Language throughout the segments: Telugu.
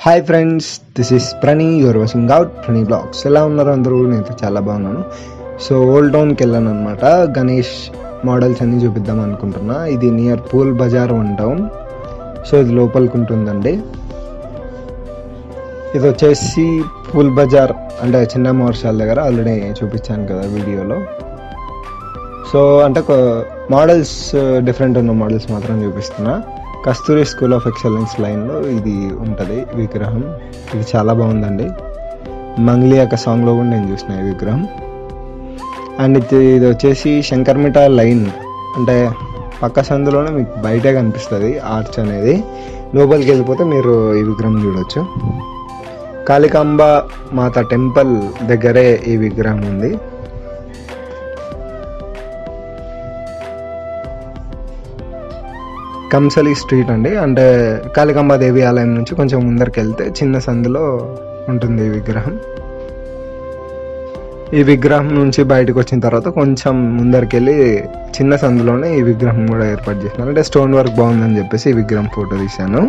hi friends this is Prani your watching out Prani vlogs ఎలా ఉన్నారు అందరూ నేనైతే చాలా బాగున్నాను సో ఓల్డ్ టౌన్కి వెళ్ళాను అనమాట గణేష్ మోడల్స్ అన్ని చూపిద్దాం అనుకుంటున్నా ఇది near Pool Bazar one town so ఇది లోపలికి ఉంటుందండి ఇది వచ్చేసి పూల్ బజార్ అంటే చిన్న మోర్షాల దగ్గర ఆల్రెడీ చూపించాను కదా వీడియోలో సో అంటే మోడల్స్ డిఫరెంట్ ఉన్న మోడల్స్ మాత్రం చూపిస్తున్నా కస్తూరి స్కూల్ ఆఫ్ ఎక్సలెన్స్ లైన్లో ఇది ఉంటుంది విగ్రహం ఇది చాలా బాగుందండి మంగ్లీ యొక్క సాంగ్లో కూడా నేను చూసిన ఈ విగ్రహం అండ్ ఇది ఇది వచ్చేసి శంకర్మిట లైన్ అంటే పక్క సందులోనే మీకు బయటే కనిపిస్తుంది ఆర్చ్ అనేది లోపలికి వెళ్ళిపోతే మీరు ఈ విగ్రహం చూడొచ్చు కాళికాంబ మాత టెంపుల్ దగ్గరే ఈ విగ్రహం ఉంది కంసలి స్ట్రీట్ అండి అంటే కాళికాంబ దేవి ఆలయం నుంచి కొంచెం ముందరికి వెళ్తే చిన్న సందులో ఉంటుంది ఈ విగ్రహం ఈ విగ్రహం నుంచి బయటకు వచ్చిన తర్వాత కొంచెం ముందరికి వెళ్ళి చిన్న సందులోనే ఈ విగ్రహం కూడా ఏర్పాటు చేసినారు అంటే స్టోన్ వర్క్ బాగుందని చెప్పేసి ఈ విగ్రహం ఫోటో తీశాను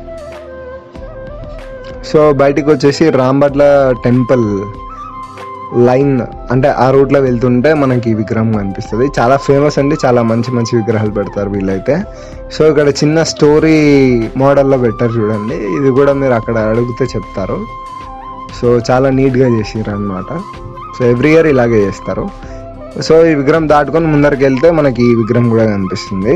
సో బయటకు వచ్చేసి రాంబట్ల టెంపుల్ లైన్ అంటే ఆ రూట్లో వెళ్తుంటే మనకి ఈ విగ్రహం కనిపిస్తుంది చాలా ఫేమస్ అండి చాలా మంచి మంచి విగ్రహాలు పెడతారు వీళ్ళైతే సో ఇక్కడ చిన్న స్టోరీ మోడల్లో పెట్టారు చూడండి ఇది కూడా మీరు అక్కడ అడిగితే చెప్తారు సో చాలా నీట్గా చేసిర్రు అనమాట సో ఎవ్రీ ఇయర్ ఇలాగే చేస్తారు సో ఈ విగ్రహం దాటుకొని ముందరికి వెళ్తే మనకి ఈ విగ్రహం కూడా కనిపిస్తుంది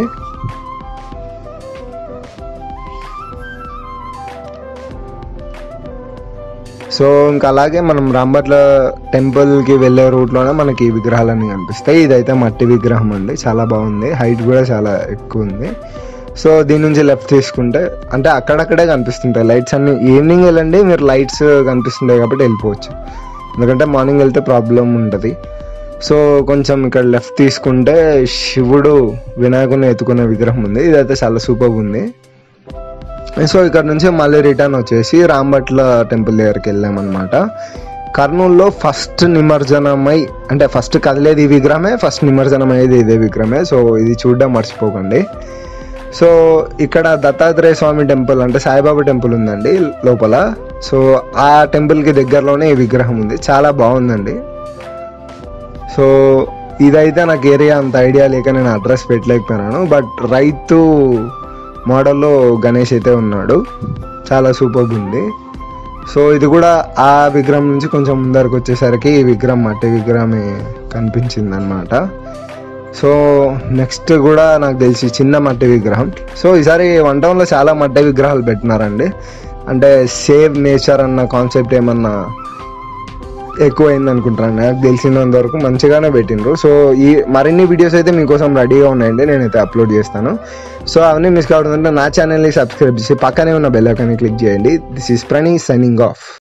సో ఇంకా అలాగే మనం రాంబట్ల టెంపుల్కి వెళ్ళే రూట్లోనే మనకి ఈ విగ్రహాలన్నీ కనిపిస్తాయి ఇదైతే మట్టి విగ్రహం అండి చాలా బాగుంది హైట్ కూడా చాలా ఎక్కువ ఉంది సో దీని నుంచి లెఫ్ట్ తీసుకుంటే అంటే అక్కడక్కడే కనిపిస్తుంటాయి లైట్స్ అన్ని ఈవినింగ్ వెళ్ళండి మీరు లైట్స్ కనిపిస్తుంటాయి కాబట్టి వెళ్ళిపోవచ్చు ఎందుకంటే మార్నింగ్ వెళ్తే ప్రాబ్లం ఉంటుంది సో కొంచెం ఇక్కడ లెఫ్ట్ తీసుకుంటే శివుడు వినాయకుని ఎత్తుకునే విగ్రహం ఉంది ఇదైతే చాలా సూపర్ ఉంది సో ఇక్కడ నుంచి మళ్ళీ రిటర్న్ వచ్చేసి రాంబట్ల టెంపుల్ దగ్గరికి వెళ్ళామన్నమాట కర్నూలులో ఫస్ట్ నిమజ్జనమై అంటే ఫస్ట్ కదిలేది ఈ విగ్రహమే ఫస్ట్ నిమజ్జనం అయ్యేది ఇదే విగ్రహమే సో ఇది చూడడం మర్చిపోకండి సో ఇక్కడ దత్తాత్రేయ స్వామి టెంపుల్ అంటే సాయిబాబా టెంపుల్ ఉందండి లోపల సో ఆ టెంపుల్కి దగ్గరలోనే ఈ విగ్రహం ఉంది చాలా బాగుందండి సో ఇదైతే నాకు ఏరియా అంత ఐడియా లేక నేను అడ్రస్ పెట్టలేకపోయినాను బట్ రైతు మోడల్లో గణేష్ అయితే ఉన్నాడు చాలా సూపర్ ఉంది సో ఇది కూడా ఆ విగ్రహం నుంచి కొంచెం ముందరకు వచ్చేసరికి ఈ విగ్రహం మట్టి విగ్రహమే కనిపించింది అనమాట సో నెక్స్ట్ కూడా నాకు తెలిసి చిన్న మట్టి విగ్రహం సో ఈసారి వన్ టౌన్లో చాలా మట్టి విగ్రహాలు పెట్టినారండి అంటే సేవ్ నేచర్ అన్న కాన్సెప్ట్ ఏమన్నా ఎక్కువైంది అనుకుంటాను నాకు తెలిసినంత వరకు మంచిగానే పెట్టిండ్రు సో ఈ మరిన్ని వీడియోస్ అయితే మీకోసం రెడీగా ఉన్నాయండి నేనైతే అప్లోడ్ చేస్తాను సో అవన్నీ మిస్ కావడం నా ఛానల్ని సబ్స్క్రైబ్ చేసి పక్కనే ఉన్న బెల్ ఐకాన్ని క్లిక్ చేయండి this is Prani signing of